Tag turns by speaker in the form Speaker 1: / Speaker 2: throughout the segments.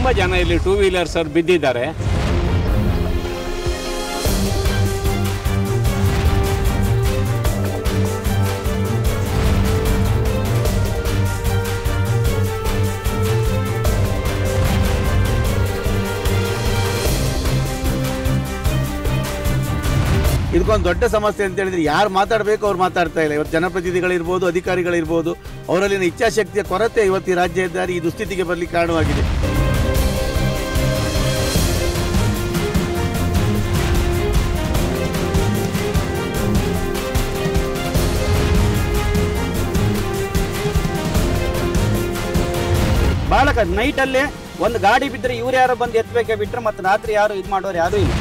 Speaker 1: ತುಂಬ ಜನ ಇಲ್ಲಿ ಟೂ ವೀಲರ್ಸ್ ಅವ್ರು ಬಿದ್ದಿದ್ದಾರೆ
Speaker 2: ಇದಕ್ಕೊಂದು ದೊಡ್ಡ ಸಮಸ್ಯೆ ಅಂತ ಹೇಳಿದ್ರೆ ಯಾರು ಮಾತಾಡಬೇಕು ಅವ್ರು ಮಾತಾಡ್ತಾ ಇಲ್ಲ ಇವತ್ತು ಜನಪ್ರತಿನಿಧಿಗಳಿರ್ಬೋದು ಅಧಿಕಾರಿಗಳಿರ್ಬೋದು ಅವರಲ್ಲಿನ ಇಚ್ಛಾಶಕ್ತಿಯ ಕೊರತೆ ಇವತ್ತು ಈ ರಾಜ್ಯ ಹೆದ್ದಾರಿ ಈ ದುಸ್ಥಿತಿಗೆ ಬರಲಿಕ್ಕೆ ಕಾರಣವಾಗಿದೆ
Speaker 3: ಬಹಳ ನೈಟಲ್ಲೇ ಒಂದು ಗಾಡಿ ಬಿದ್ದರೆ ಇವ್ರು ಯಾರು ಬಂದು ಎತ್ತಬೇಕೆ ಬಿಟ್ರೆ ಮತ್ತೆ ರಾತ್ರಿ ಯಾರು ಇದು ಮಾಡೋರು ಯಾರು ಇಲ್ಲ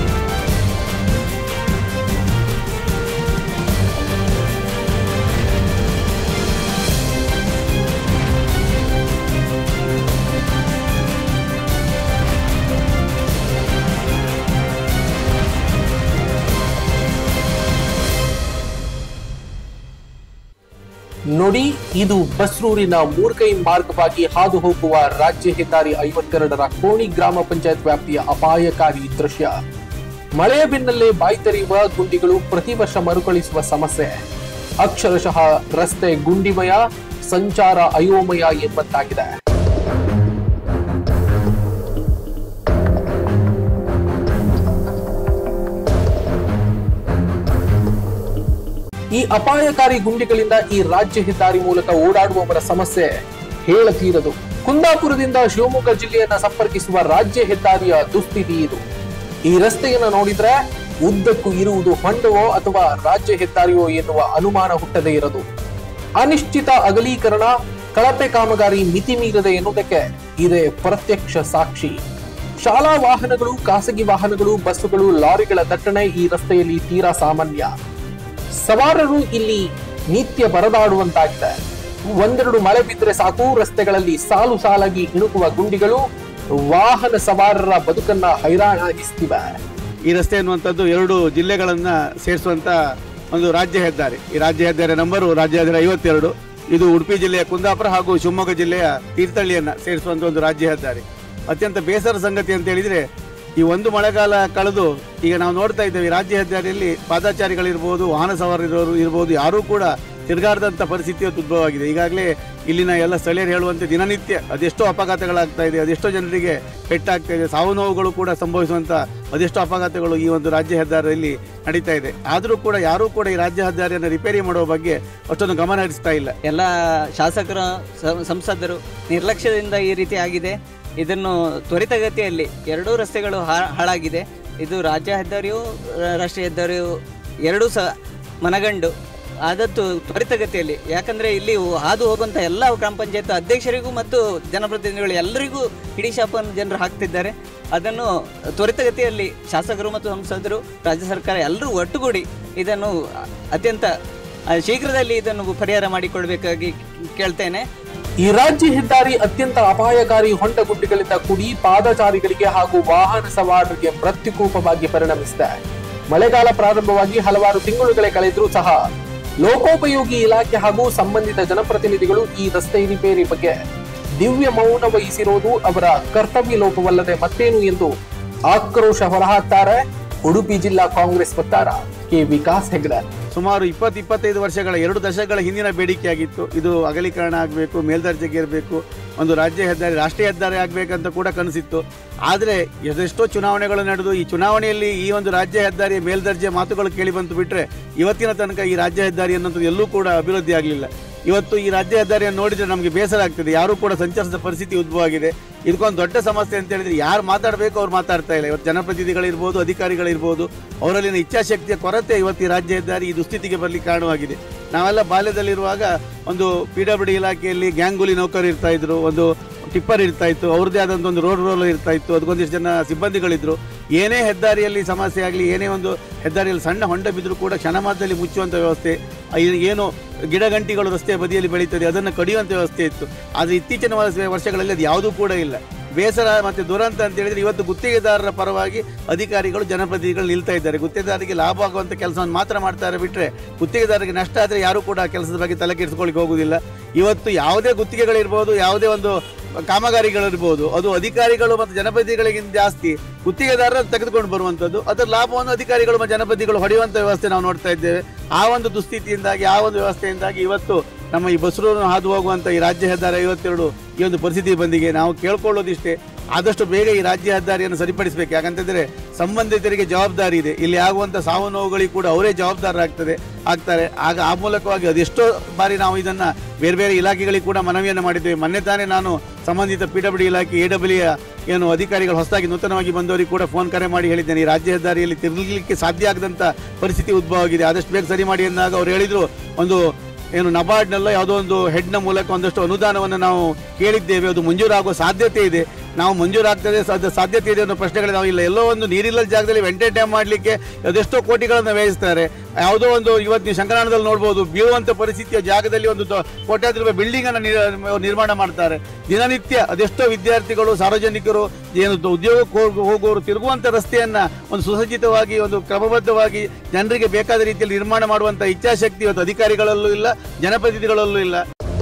Speaker 4: ನೋಡಿ ಇದು ಬಸ್ರೂರಿನ ಮೂರ್ಕೈ ಮಾರ್ಗವಾಗಿ ಹಾದು ಹೋಗುವ ರಾಜ್ಯ ಹೆದ್ದಾರಿ ಐವತ್ತೆರಡರ ಕೋಣಿ ಗ್ರಾಮ ಪಂಚಾಯತ್ ವ್ಯಾಪ್ತಿಯ ಅಪಾಯಕಾರಿ ದೃಶ್ಯ ಮಳೆಯ ಬೆನ್ನಲ್ಲೇ ಬಾಯಿ ತೆರೆಯುವ ಗುಂಡಿಗಳು ಪ್ರತಿ ವರ್ಷ ಮರುಕಳಿಸುವ ಸಮಸ್ಯೆ ಅಕ್ಷರಶಃ ರಸ್ತೆ ಗುಂಡಿಮಯ ಸಂಚಾರ ಅಯೋಮಯ ಎಂಬಂತಾಗಿದೆ ಈ ಅಪಾಯಕಾರಿ ಗುಂಡಿಗಳಿಂದ ಈ ರಾಜ್ಯ ಹೆದ್ದಾರಿ ಮೂಲಕ ಓಡಾಡುವವರ ಸಮಸ್ಯೆ ಹೇಳತೀರದು ಕುಂದಾಪುರದಿಂದ ಶಿವಮೊಗ್ಗ ಜಿಲ್ಲೆಯನ್ನ ಸಂಪರ್ಕಿಸುವ ರಾಜ್ಯ ಹೆದ್ದಾರಿಯ ದುಸ್ಥಿತಿ ಇದು ಈ ರಸ್ತೆಯನ್ನ ನೋಡಿದ್ರೆ ಉದ್ದಕ್ಕೂ ಇರುವುದು ಹೊಂಡವೋ ಅಥವಾ ರಾಜ್ಯ ಹೆದ್ದಾರಿಯೋ ಎನ್ನುವ ಅನುಮಾನ ಹುಟ್ಟದೇ ಇರದು ಅನಿಶ್ಚಿತ ಅಗಲೀಕರಣ ಕಳಪೆ ಕಾಮಗಾರಿ ಮಿತಿ ಮೀರದೆ ಎನ್ನುವುದಕ್ಕೆ ಇದೇ ಪ್ರತ್ಯಕ್ಷ ಸಾಕ್ಷಿ ಶಾಲಾ ವಾಹನಗಳು ಖಾಸಗಿ ವಾಹನಗಳು ಬಸ್ಸುಗಳು ಲಾರಿಗಳ ದಟ್ಟಣೆ ಈ ರಸ್ತೆಯಲ್ಲಿ ತೀರಾ ಸಾಮಾನ್ಯ ಸವಾರರು ಇಲ್ಲಿ ನಿತ್ಯ ಪರದಾಡುವಂತಾಗಿದೆ ಒಂದೆರಡು ಮಳೆ ಬಿದ್ದರೆ ಸಾಕು ರಸ್ತೆಗಳಲ್ಲಿ ಸಾಲು ಸಾಲಾಗಿ ಇಣುಕುವ ಗುಂಡಿಗಳು ವಾಹನ ಸವಾರರ ಬದುಕನ್ನ ಹೈರಾಣಾಗಿಸ್ತಿವೆ
Speaker 2: ಈ ರಸ್ತೆ ಅನ್ನುವಂಥದ್ದು ಎರಡು ಜಿಲ್ಲೆಗಳನ್ನ ಸೇರಿಸುವಂತ ಒಂದು ರಾಜ್ಯ ಹೆದ್ದಾರಿ ಈ ರಾಜ್ಯ ಹೆದ್ದಾರಿ ನಂಬರು ರಾಜ್ಯ ಹೆದ್ದಾರಿ ಐವತ್ತೆರಡು ಇದು ಉಡುಪಿ ಜಿಲ್ಲೆಯ ಕುಂದಾಪುರ ಹಾಗೂ ಶಿವಮೊಗ್ಗ ಜಿಲ್ಲೆಯ ತೀರ್ಥಹಳ್ಳಿಯನ್ನ ಸೇರಿಸುವಂತ ಒಂದು ರಾಜ್ಯ ಹೆದ್ದಾರಿ ಅತ್ಯಂತ ಬೇಸರ ಸಂಗತಿ ಅಂತ ಹೇಳಿದ್ರೆ ಈ ಒಂದು ಮಳೆಗಾಲ ಕಳೆದು ಈಗ ನಾವು ನೋಡ್ತಾ ಇದ್ದೇವೆ ಈ ರಾಜ್ಯ ಹೆದ್ದಾರಿಯಲ್ಲಿ ಪಾದಾಚಾರಿಗಳಿರ್ಬೋದು ವಾಹನ ಸವಾರರು ಇರ್ಬೋದು ಯಾರೂ ಕೂಡ ತಿರುಗಾಡದಂಥ ಪರಿಸ್ಥಿತಿ ಇವತ್ತು ಉದ್ಭವವಾಗಿದೆ ಈಗಾಗಲೇ ಇಲ್ಲಿನ ಎಲ್ಲ ಸ್ಥಳೀಯರು ಹೇಳುವಂತೆ ದಿನನಿತ್ಯ ಅದೆಷ್ಟೋ ಅಪಘಾತಗಳಾಗ್ತಾ ಇದೆ ಅದೆಷ್ಟೋ ಜನರಿಗೆ ಪೆಟ್ಟಾಗ್ತಾ ಇದೆ ಸಾವು ನೋವುಗಳು ಕೂಡ ಸಂಭವಿಸುವಂಥ ಅದೆಷ್ಟೋ ಅಪಘಾತಗಳು ಈ ಒಂದು ರಾಜ್ಯ ಹೆದ್ದಾರಿಯಲ್ಲಿ ನಡೀತಾ ಇದೆ ಆದರೂ ಕೂಡ ಯಾರೂ ಕೂಡ ಈ ರಾಜ್ಯ ಹೆದ್ದಾರಿಯನ್ನು ರಿಪೇರಿ ಮಾಡುವ ಬಗ್ಗೆ ಅಷ್ಟೊಂದು ಗಮನ ಹರಿಸ್ತಾ ಇಲ್ಲ
Speaker 3: ಎಲ್ಲ ಶಾಸಕರ ಸ- ಸಂಸದರು ನಿರ್ಲಕ್ಷ್ಯದಿಂದ ಈ ರೀತಿ ಆಗಿದೆ ಇದನ್ನು ತ್ವರಿತಗತಿಯಲ್ಲಿ ಎರಡೂ ರಸ್ತೆಗಳು ಹಾ- ಹಾಳಾಗಿದೆ ಇದು ರಾಜ್ಯ ಹೆದ್ದಾರಿಯು ರ- ರಾಷ್ಟ್ರೀಯ ಹೆದ್ದಾರಿಯು ಎರಡೂ ಸಹ ಮನಗಂಡು ಆದದ್ದು ತ್ವರಿತಗತಿಯಲ್ಲಿ ಯಾಕಂದರೆ ಇಲ್ಲಿ ಹಾದು ಹೋಗುವಂಥ ಎಲ್ಲ ಗ್ರಾಮ ಪಂಚಾಯತ್ ಅಧ್ಯಕ್ಷರಿಗೂ ಮತ್ತು ಜನಪ್ರತಿನಿಧಿಗಳು ಎಲ್ಲರಿಗೂ ಹಿಡಿ ಶಾಪನ್ನು ಜನರು ಹಾಕ್ತಿದ್ದಾರೆ ಅದನ್ನು ತ್ವರಿತಗತಿಯಲ್ಲಿ ಶಾಸಕರು ಮತ್ತು ಸಂಸದರು ರಾಜ್ಯ ಸರ್ಕಾರ ಎಲ್ಲರೂ ಒಟ್ಟುಗೂಡಿ ಇದನ್ನು ಅತ್ಯಂತ ಆ, ಶೀಘ್ರದಲ್ಲಿ ಇದನ್ನು ಪರಿಹಾರ ಮಾಡಿಕೊಳ್ಬೇಕಾಗಿ ಕೇಳ್ತೇನೆ
Speaker 4: ಈ ರಾಜ್ಯ ಹೆದ್ದಾರಿ ಅತ್ಯಂತ ಅಪಾಯಕಾರಿ ಹೊಂಡ ಗುಡ್ಡಿಗಳಿಂದ ಕೂಡಿ ಪಾದಚಾರಿಗಳಿಗೆ ಹಾಗೂ ವಾಹನ ಸವಾರರಿಗೆ ಮೃತ್ಯುಕೂಪವಾಗಿ ಪರಿಣಮಿಸಿದೆ ಮಳೆಗಾಲ ಪ್ರಾರಂಭವಾಗಿ ಹಲವಾರು ತಿಂಗಳುಗಳೇ ಕಳೆದರೂ ಸಹ ಲೋಕೋಪಯೋಗಿ ಇಲಾಖೆ ಹಾಗೂ ಸಂಬಂಧಿತ ಜನಪ್ರತಿನಿಧಿಗಳು ಈ ರಸ್ತೆ ರಿಪೇರಿ ಬಗ್ಗೆ ದಿವ್ಯ ಮೌನ ವಹಿಸಿರೋದು ಅವರ ಕರ್ತವ್ಯ ಲೋಪವಲ್ಲದೆ ಮತ್ತೇನು ಎಂದು ಆಕ್ರೋಶ ಹೊರಹಾಕ್ತಾರೆ ಉಡುಪಿ ಜಿಲ್ಲಾ ಕಾಂಗ್ರೆಸ್ ವಕ್ತಾರ ಕೆ ವಿಕಾಸ್ ಹೆಗ್ಡೆ
Speaker 2: ಸುಮಾರು ಇಪ್ಪತ್ತು ಇಪ್ಪತ್ತೈದು ವರ್ಷಗಳ ಎರಡು ದಶಕಗಳ ಹಿಂದಿನ ಬೇಡಿಕೆಯಾಗಿತ್ತು ಇದು ಅಗಲೀಕರಣ ಆಗಬೇಕು ಮೇಲ್ದರ್ಜೆಗೆ ಇರಬೇಕು ಒಂದು ರಾಜ್ಯ ಹೆದ್ದಾರಿ ರಾಷ್ಟ್ರೀಯ ಹೆದ್ದಾರಿ ಆಗಬೇಕಂತ ಕೂಡ ಕನಸಿತ್ತು ಆದರೆ ಎಷ್ಟೆಷ್ಟೋ ಚುನಾವಣೆಗಳು ನಡೆದು ಈ ಚುನಾವಣೆಯಲ್ಲಿ ಈ ಒಂದು ರಾಜ್ಯ ಹೆದ್ದಾರಿಯ ಮೇಲ್ದರ್ಜೆ ಮಾತುಗಳು ಕೇಳಿ ಬಂತು ಬಿಟ್ಟರೆ ಇವತ್ತಿನ ತನಕ ಈ ರಾಜ್ಯ ಹೆದ್ದಾರಿ ಅನ್ನೋದು ಎಲ್ಲೂ ಕೂಡ ಅಭಿವೃದ್ಧಿ ಆಗಲಿಲ್ಲ ಇವತ್ತು ಈ ರಾಜ್ಯ ಹೆದ್ದಾರಿಯನ್ನು ನೋಡಿದರೆ ನಮಗೆ ಬೇಸರ ಆಗ್ತದೆ ಯಾರೂ ಕೂಡ ಸಂಚರಿಸಿದ ಪರಿಸ್ಥಿತಿ ಉದ್ಭವ ಆಗಿದೆ ಇದಕ್ಕೊಂದು ದೊಡ್ಡ ಸಮಸ್ಯೆ ಅಂತ ಹೇಳಿದ್ರೆ ಯಾರು ಮಾತಾಡಬೇಕು ಅವ್ರು ಮಾತಾಡ್ತಾ ಇಲ್ಲ ಇವತ್ತು ಜನಪ್ರತಿನಿಧಿಗಳಿರ್ಬೋದು ಅಧಿಕಾರಿಗಳಿರ್ಬೋದು ಅವರಲ್ಲಿನ ಇಚ್ಛಾಶಕ್ತಿಯ ಕೊರತೆ ಇವತ್ತು ಈ ರಾಜ್ಯ ಹೆದ್ದಾರಿ ಈ ದುಸ್ಥಿತಿಗೆ ಬರಲಿಕ್ಕೆ ಕಾರಣವಾಗಿದೆ ನಾವೆಲ್ಲ ಬಾಲ್ಯದಲ್ಲಿರುವಾಗ ಒಂದು ಪಿ ಡಬ್ಲ್ಯೂ ಡಿ ಇಲಾಖೆಯಲ್ಲಿ ಗ್ಯಾಂಗುಲಿ ನೌಕರು ಇರ್ತಾ ಇದ್ರು ಒಂದು ಟಿಪ್ಪರ್ ಇರ್ತಾ ಇತ್ತು ಅವ್ರದ್ದೇ ಆದಂಥ ಒಂದು ರೋಡ್ ರೋಲರ್ ಇರ್ತಾ ಇತ್ತು ಅದಕ್ಕೊಂದಿಷ್ಟು ಜನ ಸಿಬ್ಬಂದಿಗಳಿದ್ರು ಏನೇ ಹೆದ್ದಾರಿಯಲ್ಲಿ ಸಮಸ್ಯೆ ಆಗಲಿ ಏನೇ ಒಂದು ಹೆದ್ದಾರಿಯಲ್ಲಿ ಸಣ್ಣ ಹೊಂಡ ಬಿದ್ದರೂ ಕೂಡ ಕ್ಷಣ ಮಾತ್ರದಲ್ಲಿ ಮುಚ್ಚುವಂಥ ವ್ಯವಸ್ಥೆ ಆ, ಇದು ಏನು ಗಿಡಗಂಟಿಗಳು ರಸ್ತೆಯ ಬದಿಯಲ್ಲಿ ಬೆಳೀತದೆ ಅದನ್ನು ಕಡಿಯುವಂಥ ವ್ಯವಸ್ಥೆ ಇತ್ತು ಆದರೆ ಇತ್ತೀಚಿನ ವರ್ಷ- ವರ್ಷಗಳಲ್ಲಿ ಅದು ಯಾವುದೂ ಕೂಡ ಇಲ್ಲ ಬೇಸರ ಮತ್ತು ದುರಂತ ಅಂತ ಹೇಳಿದ್ರೆ ಇವತ್ತು ಗುತ್ತಿಗೆದಾರರ ಪರವಾಗಿ ಅಧಿಕಾರಿಗಳು ಜನಪ್ರತಿನಿಧಿಗಳು ನಿಲ್ತಾ ಇದ್ದಾರೆ ಗುತ್ತಿಗೆದಾರರಿಗೆ ಲಾಭ ಆಗುವಂಥ ಕೆಲಸವನ್ನು ಮಾತ್ರ ಮಾಡ್ತಾರೆ ಬಿಟ್ಟರೆ ಗುತ್ತಿಗೆದಾರರಿಗೆ ನಷ್ಟ ಆದರೆ ಯಾರೂ ಕೂಡ ಆ ಕೆಲಸದ ಬಗ್ಗೆ ತಲೆ ಕೆಡಿಸ್ಕೊಳ್ಳಿಕ್ಕೆ ಹೋಗುವುದಿಲ್ಲ ಇವತ್ತು ಯಾವುದೇ ಗುತ್ತಿಗೆಗಳಿರ್ಬೋದು ಯಾವುದೇ ಒಂದು ಕಾಮಗಾರಿಗಳಿರ್ಬೋದು ಅದು ಅಧಿಕಾರಿಗಳು ಮತ್ತು ಜನಪ್ರತಿನಿಧಿಗಳಿಗಿಂತ ಜಾಸ್ತಿ ಗುತ್ತಿಗೆದಾರರು ತೆಗೆದುಕೊಂಡು ಬರುವಂಥದ್ದು ಅದರ ಲಾಭವನ್ನು ಅಧಿಕಾರಿಗಳು ಮತ್ತು ಜನಪ್ರತಿನಿಧಿಗಳು ಹೊಡೆಯುವಂಥ ವ್ಯವಸ್ಥೆ ನಾವು ನೋಡ್ತಾ ಇದ್ದೇವೆ ಆ ಒಂದು ದುಸ್ಥಿತಿಯಿಂದಾಗಿ ಆ ಒಂದು ವ್ಯವಸ್ಥೆಯಿಂದಾಗಿ ಇವತ್ತು ನಮ್ಮ ಈ ಬಸರೂರು ಹಾದು ಹೋಗುವಂಥ ಈ ರಾಜ್ಯ ಹೆದ್ದಾರಿ ಐವತ್ತೆರಡು ಈ ಒಂದು ಪರಿಸ್ಥಿತಿ ಬಂದಿಗೆ ನಾವು ಕೇಳ್ಕೊಳ್ಳೋದಿಷ್ಟೇ ಆದಷ್ಟು ಬೇಗ ಈ ರಾಜ್ಯ ಹೆದ್ದಾರಿಯನ್ನು ಸರಿಪಡಿಸಬೇಕು ಯಾಕಂತಂದ್ರೆ ಸಂಬಂಧಿತರಿಗೆ ಜವಾಬ್ದಾರಿ ಇದೆ ಇಲ್ಲಿ ಆಗುವಂಥ ಸಾವು ನೋವುಗಳಿಗೆ ಕೂಡ ಅವರೇ ಜವಾಬ್ದಾರರಾಗ್ತದೆ ಆಗ್ತಾರೆ ಆಗ ಆ ಮೂಲಕವಾಗಿ ಅದೆಷ್ಟೋ ಬಾರಿ ನಾವು ಇದನ್ನ ಬೇರೆ ಬೇರೆ ಇಲಾಖೆಗಳಿಗೆ ಕೂಡ ಮನವಿಯನ್ನು ಮಾಡಿದ್ದೇವೆ ಮೊನ್ನೆ ತಾನೇ ನಾನು ಸಂಬಂಧಿತ ಪಿ ಡಬ್ಲ್ಯೂ ಇಲಾಖೆ ಎ ಡಬ್ಲ್ಯೂ ಏನು ಅಧಿಕಾರಿಗಳು ಹೊಸದಾಗಿ ನೂತನವಾಗಿ ಬಂದವರಿಗೆ ಕೂಡ ಫೋನ್ ಕರೆ ಮಾಡಿ ಹೇಳಿದ್ದೇನೆ ಈ ರಾಜ್ಯ ಹೆದ್ದಾರಿಯಲ್ಲಿ ತಿರುಗಲಿಕ್ಕೆ ಸಾಧ್ಯ ಆಗದಂಥ ಪರಿಸ್ಥಿತಿ ಉದ್ಭವ ಆಗಿದೆ ಆದಷ್ಟು ಬೇಗ ಸರಿ ಮಾಡಿ ಎಂದಾಗ ಅವ್ರು ಹೇಳಿದ್ರು ಒಂದು ಏನು ನಬಾರ್ಡ್ನೆಲ್ಲ ಯಾವುದೋ ಒಂದು ಹೆಡ್ನ ಮೂಲಕ ಒಂದಷ್ಟು ಅನುದಾನವನ್ನು ನಾವು ಕೇಳಿದ್ದೇವೆ ಅದು ಮಂಜೂರಾಗುವ ಸಾಧ್ಯತೆ ಇದೆ ನಾವು ಮಂಜೂರಾಗ್ತದೆ ಸಾಧ್ಯ ಸಾಧ್ಯತೆ ಇದೆ ಅನ್ನೋ ಪ್ರಶ್ನೆಗಳು ನಾವು ಇಲ್ಲ ಎಲ್ಲೋ ಒಂದು ನೀರಿಲ್ಲದ ಜಾಗದಲ್ಲಿ ವೆಂಟೇಜ್ ಡ್ಯಾಮ್ ಮಾಡಲಿಕ್ಕೆ ಅದೆಷ್ಟೋ ಕೋಟಿಗಳನ್ನು ವ್ಯಯಿಸ್ತಾರೆ ಯಾವುದೋ ಒಂದು ಇವತ್ತು ನೀವು ಶಂಕರಾನದಲ್ಲಿ ನೋಡ್ಬೋದು ಬೀಳುವಂಥ ಪರಿಸ್ಥಿತಿಯ ಜಾಗದಲ್ಲಿ ಒಂದು ದೊ- ಕೋಟ್ಯಾಂತರ ರೂಪಾಯಿ ಬಿಲ್ಡಿಂಗ್ ಅನ್ನು ನಿರ್- ನಿರ್ಮಾಣ ಮಾಡ್ತಾರೆ ದಿನನಿತ್ಯ ಅದೆಷ್ಟೋ ವಿದ್ಯಾರ್ಥಿಗಳು ಸಾರ್ವಜನಿಕರು ಏನು ದ- ಉದ್ಯೋಗಕ್ಕೆ ಹೋಗ್- ಹೋಗುವವರು ತಿರುಗುವಂಥ ರಸ್ತೆಯನ್ನ ಒಂದು ಸುಸಜ್ಜಿತವಾಗಿ ಒಂದು ಕ್ರಮಬದ್ಧವಾಗಿ ಜನರಿಗೆ ಬೇಕಾದ ರೀತಿಯಲ್ಲಿ ನಿರ್ಮಾಣ ಮಾಡುವಂಥ ಇಚ್ಛಾಶಕ್ತಿ ಇವತ್ತು ಅಧಿಕಾರಿಗಳಲ್ಲೂ ಇಲ್ಲ ಜನಪ್ರತಿನಿಧಿಗಳಲ್ಲೂ ಇಲ್ಲ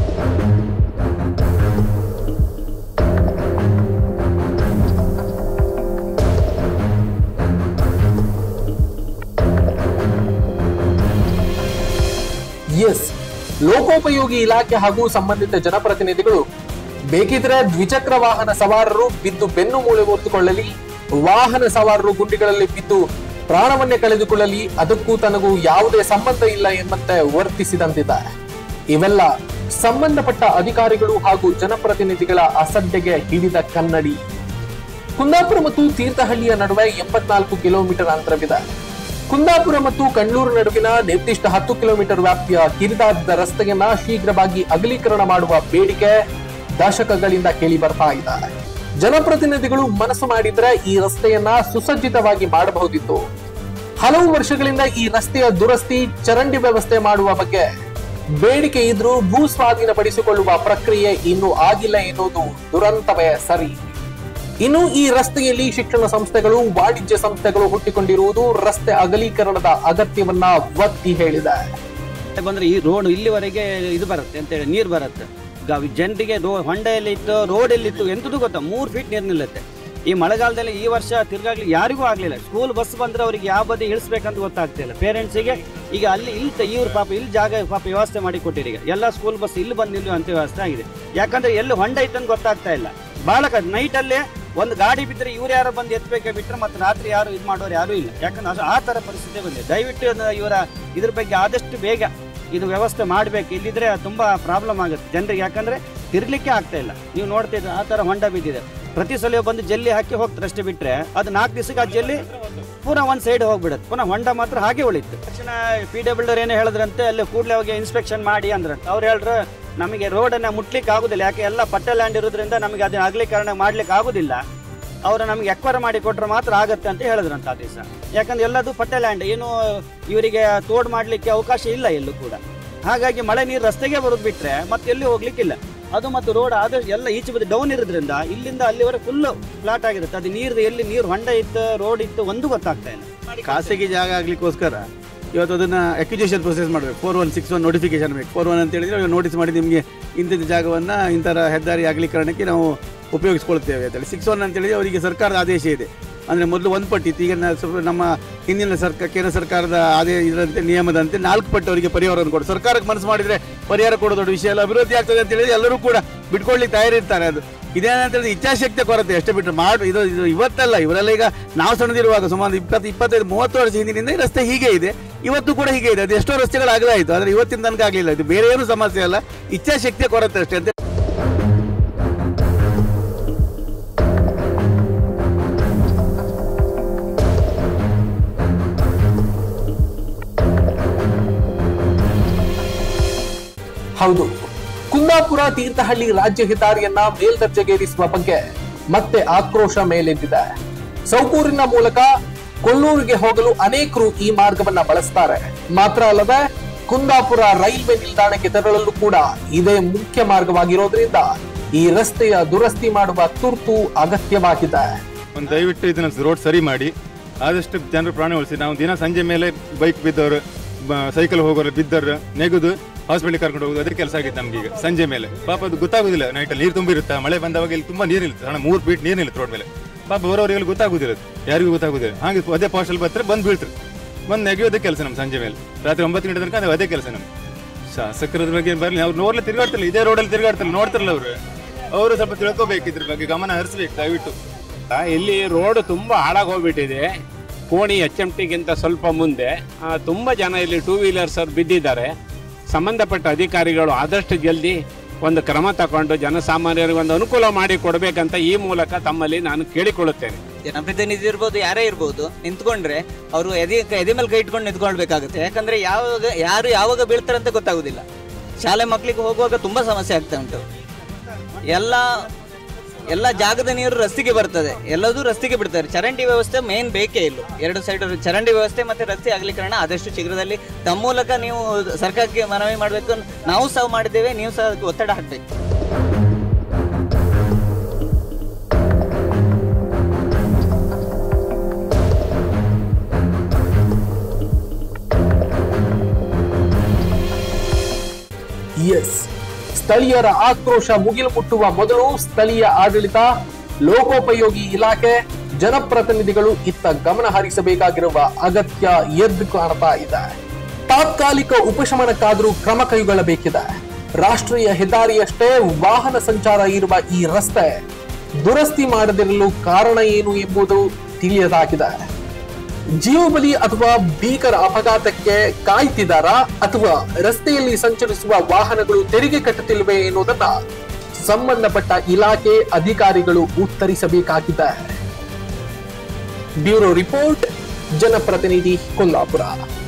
Speaker 4: ಎಸ್ ಲೋಕೋಪಯೋಗಿ ಇಲಾಖೆ ಹಾಗೂ ಸಂಬಂಧಿತ ಜನಪ್ರತಿನಿಧಿಗಳು ಬೇಕಿದ್ರೆ ದ್ವಿಚಕ್ರ ವಾಹನ ಸವಾರರು ಬಿದ್ದು ಬೆನ್ನು ಮೂಳೆ ಒತ್ತುಕೊಳ್ಳಲಿ ವಾಹನ ಸವಾರರು ಗುಂಡಿಗಳಲ್ಲಿ ಬಿದ್ದು ಪ್ರಾಣವನ್ನೇ ಕಳೆದುಕೊಳ್ಳಲಿ ಅದಕ್ಕೂ ತನಗೂ ಯಾವುದೇ ಸಂಬಂಧ ಇಲ್ಲ ಎಂಬಂತೆ ವರ್ತಿಸಿದಂತಿದೆ ಇವೆಲ್ಲ ಸಂಬಂಧಪಟ್ಟ ಅಧಿಕಾರಿಗಳು ಹಾಗೂ ಜನಪ್ರತಿನಿಧಿಗಳ ಅಸಡ್ಡೆಗೆ ಹಿಡಿದ ಕನ್ನಡಿ ಕುಂದಾಪುರ ಮತ್ತು ತೀರ್ಥಹಳ್ಳಿಯ ನಡುವೆ ಎಂಬತ್ನಾಲ್ಕು ಕಿಲೋಮೀಟರ್ ಅಂತರವಿದೆ ಕುಂದಾಪುರ ಮತ್ತು ಕಣ್ಣೂರು ನಡುವಿನ ನಿರ್ದಿಷ್ಟ ಹತ್ತು ಕಿಲೋಮೀಟರ್ ವ್ಯಾಪ್ತಿಯ ಕಿರಿದಾದ ರಸ್ತೆಯನ್ನ ಶೀಘ್ರವಾಗಿ ಅಗಲೀಕರಣ ಮಾಡುವ ಬೇಡಿಕೆ ದಶಕಗಳಿಂದ ಕೇಳಿ ಬರ್ತಾ ಇದೆ ಜನಪ್ರತಿನಿಧಿಗಳು ಮನಸ್ಸು ಮಾಡಿದ್ರೆ ಈ ರಸ್ತೆಯನ್ನ ಸುಸಜ್ಜಿತವಾಗಿ ಮಾಡಬಹುದಿತ್ತು ಹಲವು ವರ್ಷಗಳಿಂದ ಈ ರಸ್ತೆಯ ದುರಸ್ತಿ ಚರಂಡಿ ವ್ಯವಸ್ಥೆ ಮಾಡುವ ಬಗ್ಗೆ ಬೇಡಿಕೆ ಇದ್ರೂ ಭೂ ಸ್ವಾಧೀನಪಡಿಸಿಕೊಳ್ಳುವ ಪ್ರಕ್ರಿಯೆ ಇನ್ನೂ ಆಗಿಲ್ಲ ಎನ್ನುವುದು ದುರಂತವೇ ಸರಿ ಇನ್ನು ಈ ರಸ್ತೆಯಲ್ಲಿ ಶಿಕ್ಷಣ ಸಂಸ್ಥೆಗಳು ವಾಣಿಜ್ಯ ಸಂಸ್ಥೆಗಳು ಹುಟ್ಟಿಕೊಂಡಿರುವುದು ರಸ್ತೆ ಅಗಲೀಕರಣದ ಅಗತ್ಯವನ್ನ ಒತ್ತಿ ಹೇಳಿದೆ
Speaker 3: ಬಂದ್ರೆ ಈ ರೋಡ್ ಇಲ್ಲಿವರೆಗೆ ಇದು ಬರುತ್ತೆ ಅಂತೇಳಿ ನೀರು ಬರುತ್ತೆ ಗ- ಜನರಿಗೆ ರೋ ಹೊಂಡ ಎಲ್ಲಿತ್ತು ರೋಡ್ ಎಲ್ಲಿತ್ತು ಎಂತದ್ದು ಗೊತ್ತಾ ಮೂರು ಫೀಟ್ ನೀರು ನಿಲ್ಲುತ್ತೆ ಈ ಮಳೆಗಾಲದಲ್ಲಿ ಈ ವರ್ಷ ತಿರ್ಗಾಗ್ಲಿ ಯಾರಿಗೂ ಆಗಲಿಲ್ಲ ಸ್ಕೂಲ್ ಬಸ್ ಬಂದ್ರೆ ಅವರಿಗೆ ಯಾವ ಬದಿ ಇಳಿಸ್ಬೇಕಂತ ಗೊತ್ತಾಗ್ತಿಲ್ಲ ಪೇರೆಂಟ್ಸಿಗೆ ಈಗ ಅಲ್ಲಿ ಇಲ್ಲಿ ಇವ್ರು ಪಾಪ ಇಲ್ಲಿ ಜಾಗ ಪಾಪ ವ್ಯವಸ್ಥೆ ಮಾಡಿ ಕೊಟ್ಟಿರಿ ಈಗ ಎಲ್ಲ ಸ್ಕೂಲ್ ಬಸ್ ಇಲ್ಲಿ ಬಂದು ನಿಲ್ಲುವಂತ ವ್ಯವಸ್ಥೆ ಆಗಿದೆ ಯಾಕಂದ್ರೆ ಎಲ್ಲಿ ಹೊಂಡ ಇತ್ತಂತ ಗೊತ್ತಾಗ್ತಾ ಇಲ್ಲ ಭಾಳ ಕ ನೈಟಲ್ಲೇ ಒಂದು ಗಾಡಿ ಬಿದ್ದರೆ ಇವ್ರು ಯಾರು ಬಂದು ಎತ್ತಬೇಕೆ ಬಿಟ್ಟರೆ ಮತ್ತೆ ರಾತ್ರಿ ಯಾರು ಇದು ಮಾಡೋರು ಯಾರೂ ಇಲ್ಲ ಯಾಕಂದ್ರೆ ಅದು ಆ ಥರ ಪರಿಸ್ಥಿತಿ ಬಂದಿದೆ ದಯವಿಟ್ಟು ಅದನ್ನ ಇವರ ಇದ್ರ ಬಗ್ಗೆ ಆದಷ್ಟು ಬೇಗ ಇದು ವ್ಯವಸ್ಥೆ ಮಾಡಬೇಕು ಇಲ್ಲಿದ್ರೆ ತುಂಬಾ ಪ್ರಾಬ್ಲಮ್ ಆಗುತ್ತೆ ಜನರಿಗೆ ಯಾಕಂದ್ರೆ ತಿರ್ಲಿಕ್ಕೆ ಆಗ್ತಾ ಇಲ್ಲ ನೀವು ನೋಡ್ತಿದ್ರೆ ಆ ಥರ ಹೊಂಡ ಬಿದ್ದಿದೆ ಪ್ರತಿ ಸಲ ಬಂದು ಜಲ್ಲಿ ಹಾಕಿ ಹೋಗ್ತಾರೆ ಅಷ್ಟೇ ಬಿಟ್ರೆ ಅದು ನಾಲ್ಕು ದಿವಸಕ್ಕೆ ಆ ಜಲ್ಲಿ ಪುನಃ ಒಂದು ಸೈಡ್ ಹೋಗ್ಬಿಡುತ್ತೆ ಪುನಃ ಹೊಂಡ ಮಾತ್ರ ಹಾಗೆ ಉಳಿತು ತಕ್ಷಣ ಪಿ ಡಬ್ಲ್ಯೂ ಏನೋ ಹೇಳಿದ್ರಂತೆ ಅಲ್ಲಿ ಕೂಡಲೇ ಹೋಗಿ ಇನ್ಸ್ಪೆಕ್ಷನ್ ಮಾಡಿ ಅಂದ್ರಂತೆ ಅವ್ರು ಹೇಳ್ರು ನಮಗೆ ರೋಡನ್ನು ಮುಟ್ಲಿಕ್ಕೆ ಆಗುದಿಲ್ಲ ಯಾಕೆ ಎಲ್ಲ ಪಟ್ಟ ಲ್ಯಾಂಡ್ ಇರೋದ್ರಿಂದ ನಮಗೆ ಅದನ್ನ ಅಗಲೀಕರಣ ಮಾಡ್ಲಿಕ್ಕೆ ಆಗುದಿಲ್ಲ ಅವರು ನಮಗೆ ಎಕ್ವೈರ್ ಮಾಡಿ ಕೊಟ್ರೆ ಮಾತ್ರ ಆಗತ್ತೆ ಅಂತ ಹೇಳಿದ್ರಂತ ಆ ದಿವಸ ಯಾಕಂದ್ರೆ ಎಲ್ಲದು ಪಟ್ಟೆ ಲ್ಯಾಂಡ್ ಏನು ಇವರಿಗೆ ತೋಡ್ ಮಾಡ್ಲಿಕ್ಕೆ ಅವಕಾಶ ಇಲ್ಲ ಎಲ್ಲೂ ಕೂಡ ಹಾಗಾಗಿ ಮಳೆ ನೀರು ರಸ್ತೆಗೆ ಬರೋದು ಬಿಟ್ರೆ ಮತ್ತೆ ಎಲ್ಲಿ ಹೋಗ್ಲಿಕ್ಕಿಲ್ಲ ಅದು ಮತ್ತು ರೋಡ್ ಆದಷ್ಟು ಎಲ್ಲ ಈಚೆ ಬದಿ ಡೌನ್ ಇರೋದ್ರಿಂದ ಇಲ್ಲಿಂದ ಅಲ್ಲಿವರೆಗೆ ಫುಲ್ ಫ್ಲಾಟ್ ಆಗಿರುತ್ತೆ ಅದು ನೀರು ಎಲ್ಲಿ ನೀರು ಹೊಂಡ ಇತ್ತು ರೋಡ್ ಇತ್ತು ಒಂದು ಗೊತ್ತಾಗ್ತಾ ಇಲ್ಲ
Speaker 2: ಖಾಸಗಿ ಜಾಗ ಆಗ್ಲಿಕ್ಕೋಸ್ಕರ ಇವತ್ತು ಅದನ್ನ ಅಕ್ಯುಜೇಷನ್ ಪ್ರೊಸೆಸ್ ಮಾಡಬೇಕು four one six one notification ಬೇಕು ಫೋರ್ ಒನ್ ಅಂತ ಹೇಳಿದ್ರೆ ನೋಟಿಸ್ ಮಾಡಿ ನಿಮಗೆ ಇಂಥದ್ದು ಜಾಗವನ್ನ ಇಂಥರ ಹೆದ್ದಾರಿ ಅಗಲೀಕರಣಕ್ಕೆ ನಾವು ಉಪಯೋಗಿಸ್ಕೊಳ್ತೇವೆ ಅಂತೇಳಿ ಸಿಕ್ಸ್ ಒನ್ ಅಂತ ಹೇಳಿದ್ರೆ ಅವರಿಗೆ ಸರ್ಕಾರದ ಆದೇಶ ಇದೆ ಅಂದರೆ ಮೊದಲು ಒಂದು ಪಟ್ಟು ಇತ್ತು ಈಗ ನ- ಸ್ವಲ್ಪ ನಮ್ಮ ಹಿಂದಿನ ಸರ್ಕಾರ ಕೇಂದ್ರ ಸರ್ಕಾರದ ಆದೇ ಇದರಂತೆ ನಿಯಮದಂತೆ ನಾಲ್ಕು ಪಟ್ಟು ಅವರಿಗೆ ಪರಿಹಾರವನ್ನು ಕೊಡು ಸರ್ಕಾರಕ್ಕೆ ಮನಸ್ಸು ಮಾಡಿದ್ರೆ ಪರಿಹಾರ ಕೊಡೋ ದೊಡ್ಡ ವಿಷಯ ಅಲ್ಲ ಅಭಿವೃದ್ಧಿ ಆಗ್ತದೆ ಅಂತ ಹೇಳಿದ್ರೆ ಎಲ್ಲರೂ ಕೂಡ ಬಿಟ್ಕೊಳ್ಳಿಕ್ಕೆ ತಯಾರಿರ್ತಾರೆ ಅದು ಇದೇನಂತ ಹೇಳಿದ್ರೆ ಇಚ್ಛಾಶಕ್ತಿ ಕೊರತೆ ಅಷ್ಟೇ ಬಿಟ್ಟರೆ ಮಾಡಿ ಇದು ಇದು ಇವತ್ತಲ್ಲ ಇವರೆಲ್ಲ ಈಗ ನಾವು ಸಣ್ಣದಿರುವಾಗ ಸುಮಾರು ಇಪ್ಪತ್ತು ಇಪ್ಪತ್ತೈದು ಮೂವತ್ತು ವರ್ಷ ಹಿಂದಿನಿಂದ ಈ ರಸ್ತೆ ಹೀಗೆ ಇದೆ ಇವತ್ತು ಕೂಡ ಹೀಗೆ ಇದೆ ಅದು ಎಷ್ಟೋ ರಸ್ತೆಗಳು ಆಗಲಾಯಿತು ಆದರೆ ಇವತ್ತಿನ ತನಕ ಆಗಲಿಲ್ಲ ಇದು ಬೇರೆ ಏನು ಸಮಸ್ಯೆ ಅಲ್ಲ ಇಚ್ಛಾಶಕ್ತಿಯ ಕೊರತೆ ಅಷ್ಟೇ ಅಂತ
Speaker 4: ಹೌದು ಕುಂದಾಪುರ ತೀರ್ಥಹಳ್ಳಿ ರಾಜ್ಯ ಹೆದ್ದಾರಿಯನ್ನ ಮೇಲ್ದರ್ಜೆಗೇರಿಸುವ ಬಗ್ಗೆ ಮತ್ತೆ ಆಕ್ರೋಶ ಮೇಲೆದ್ದಿದೆ ಸೌಕೂರಿನ ಮೂಲಕ ಕೊಲ್ಲೂರಿಗೆ ಹೋಗಲು ಅನೇಕರು ಈ ಮಾರ್ಗವನ್ನ ಬಳಸ್ತಾರೆ ಮಾತ್ರ ಅಲ್ಲದೆ ಕುಂದಾಪುರ ರೈಲ್ವೆ ನಿಲ್ದಾಣಕ್ಕೆ ತೆರಳಲು ಕೂಡ ಇದೇ ಮುಖ್ಯ ಮಾರ್ಗವಾಗಿರೋದ್ರಿಂದ ಈ ರಸ್ತೆಯ ದುರಸ್ತಿ ಮಾಡುವ ತುರ್ತು ಅಗತ್ಯವಾಗಿದೆ
Speaker 5: ಒಂದು ದಯವಿಟ್ಟು ಇದನ್ನ ರೋಡ್ ಸರಿ ಮಾಡಿ ಆದಷ್ಟು ಜನರು ಪ್ರಾಣ ಉಳಿಸಿ ನಾವು ದಿನ ಸಂಜೆ ಮೇಲೆ ಬೈಕ್ ಬಿದ್ದವರು ಸೈಕಲ್ ಹೋಗೋರು ಬಿದ್ದರು ನೆಗೆದು ಹಾಸ್ಪಿಟಲ್ ಕರ್ಕೊಂಡು ಹೋಗೋದು ಅದೇ ಕೆಲಸ ಆಗಿತ್ತು ನಮ್ಗೆ ಈಗ ಸಂಜೆ ಮೇಲೆ ಪಾಪ ಅದು ಗೊತ್ತಾಗುದಿಲ್ಲ ನೈಟಲ್ಲಿ ನೀರು ತುಂಬಿರುತ್ತೆ ಮಳೆ ಬಂದವಾಗ ಇಲ್ಲಿ ತುಂಬಾ ನೀರು ನಿಲ್ತದೆ ಹಣ ಮೂರು ಫೀಟ್ ನೀರು ನಿಲ್ತು ರೋಡ್ ಮೇಲೆ ಪಾಪ ಬರೋರಿಗೆ ಗೊತ್ತಾಗುದಿಲ್ಲ ಅದು. ಯಾರಿಗೂ ಗೊತ್ತಾಗುದಿಲ್ಲ ಹಾಗೆ ಅದೇ ಪಾರ್ಸಲ್ ಬರ್ತಾರೆ ಬಂದು ಬೀಳ್ತಾರೆ ಬಂದು ನೆಗೆಯೋದೇ ಕೆಲಸ ನಮ್ಮ ಸಂಜೆ ಮೇಲೆ ರಾತ್ರಿ ಒಂಬತ್ತು ಗಂಟೆ ತನಕ ಅದು ಅದೇ ಕೆಲಸ ನಮ್ಗೆ ಶಾಸಕರದ ಬಗ್ಗೆ ಬರಲಿ ಅವ್ರು ನೋಡ್ಲೆ ತಿರುಗಾಡ್ತಿಲ್ಲ ಇದೇ ರೋಡಲ್ಲಿ ತಿರುಗಾಡ್ತಿಲ್ಲ ನೋಡ್ತಿರಲ್ಲ ಅವರು ಅವರು ಸ್ವಲ್ಪ ತಿಳ್ಕೊಬೇಕು ಇದ್ರ ಬಗ್ಗೆ ಗಮನ ಹರಿಸ್ಬೇಕು ದಯವಿಟ್ಟು
Speaker 1: ಆ, ಇಲ್ಲಿ ರೋಡ್ ತುಂಬಾ ಹಾಳಾಗಿ ಹೋಗ್ಬಿಟ್ಟಿದೆ ಕೋಣಿ ಎಚ್ ಎಂ ಟಿಗಿಂತ ಸ್ವಲ್ಪ ಮುಂದೆ ಆ, ತುಂಬಾ ಜನ ಇಲ್ಲಿ ಟೂ ವೀಲರ್ಸ್ ಅವ್ರು ಬಿದ್ದಿದ್ದಾರೆ ಸಂಬಂಧಪಟ್ಟ ಅಧಿಕಾರಿಗಳು ಆದಷ್ಟು ಜಲ್ದಿ ಒಂದು ಕ್ರಮ ತಗೊಂಡು ಜನಸಾಮಾನ್ಯರಿಗೆ ಒಂದು ಅನುಕೂಲ ಮಾಡಿ ಕೊಡಬೇಕಂತ ಈ ಮೂಲಕ ತಮ್ಮಲ್ಲಿ ನಾನು ಕೇಳಿಕೊಳ್ಳುತ್ತೇನೆ
Speaker 3: ಜನಪ್ರತಿನಿಧಿ ಇರ್ಬೋದು ಯಾರೇ ಇರ್ಬೋದು ನಿಂತ್ಕೊಂಡ್ರೆ ಅವರು ಎದೆ ಎದೆ ಮೇಲೆ ಕೈ ಇಟ್ಕೊಂಡು ನಿಂತ್ಕೊಳ್ಬೇಕಾಗುತ್ತೆ ಯಾಕಂದ್ರೆ ಯಾವಾಗ ಯಾರು ಯಾವಾಗ ಬೀಳ್ತಾರೆ ಅಂತ ಗೊತ್ತಾಗುದಿಲ್ಲ ಶಾಲೆ ಮಕ್ಕಳಿಗೆ ಹೋಗುವಾಗ ತುಂಬಾ ಸಮಸ್ಯೆ ಆಗ್ತಾ ಉಂಟು ಎಲ್ಲ ಎಲ್ಲ ಜಾಗದ ನೀರು ರಸ್ತೆಗೆ ಬರ್ತದೆ ಎಲ್ಲದೂ ರಸ್ತೆಗೆ ಬಿಡ್ತಾರೆ ಚರಂಡಿ ವ್ಯವಸ್ಥೆ ಮೇನ್ ಬೇಕೇ ಇಲ್ಲ ಎರಡು ಸೈಡ್ ಚರಂಡಿ ವ್ಯವಸ್ಥೆ ಮತ್ತೆ ರಸ್ತೆ ಅಗಲೀಕರಣ ಆದಷ್ಟು ಶೀಘ್ರದಲ್ಲಿ ತಮ್ಮ ಮೂಲಕ ನೀವು ಸರ್ಕಾರಕ್ಕೆ ಮನವಿ ಮಾಡಬೇಕು ನಾವು ಸಹ ಮಾಡಿದ್ದೇವೆ ನೀವು ಸಹ ಅದಕ್ಕೆ ಒತ್ತಡ ಹಾಕಬೇಕು
Speaker 4: ಎಸ್ ಸ್ಥಳೀಯರ ಆಕ್ರೋಶ ಮುಗಿಲು ಮುಟ್ಟುವ ಮೊದಲು ಸ್ಥಳೀಯ ಆಡಳಿತ ಲೋಕೋಪಯೋಗಿ ಇಲಾಖೆ ಜನಪ್ರತಿನಿಧಿಗಳು ಇತ್ತ ಗಮನ ಹರಿಸಬೇಕಾಗಿರುವ ಅಗತ್ಯ ಎದ್ದು ಕಾಣ್ತಾ ಇದೆ ತಾತ್ಕಾಲಿಕ ಉಪಶಮನಕ್ಕಾದರೂ ಕ್ರಮ ಕೈಗೊಳ್ಳಬೇಕಿದೆ ರಾಷ್ಟ್ರೀಯ ಹೆದ್ದಾರಿಯಷ್ಟೇ ವಾಹನ ಸಂಚಾರ ಇರುವ ಈ ರಸ್ತೆ ದುರಸ್ತಿ ಮಾಡದಿರಲು ಕಾರಣ ಏನು ಎಂಬುದು ತಿಳಿಯದಾಗಿದೆ ಜೀವಬಲಿ ಅಥವಾ ಭೀಕರ ಅಪಘಾತಕ್ಕೆ ಕಾಯ್ತಿದ್ದಾರಾ ಅಥವಾ ರಸ್ತೆಯಲ್ಲಿ ಸಂಚರಿಸುವ ವಾಹನಗಳು ತೆರಿಗೆ ಕಟ್ಟುತ್ತಿಲ್ವೇ ಎನ್ನುವುದನ್ನ ಸಂಬಂಧಪಟ್ಟ ಇಲಾಖೆ ಅಧಿಕಾರಿಗಳು ಉತ್ತರಿಸಬೇಕಾಗಿದೆ ಬ್ಯೂರೋ ರಿಪೋರ್ಟ್ ಜನಪ್ರತಿನಿಧಿ ಕೊಲ್ಲಾಪುರ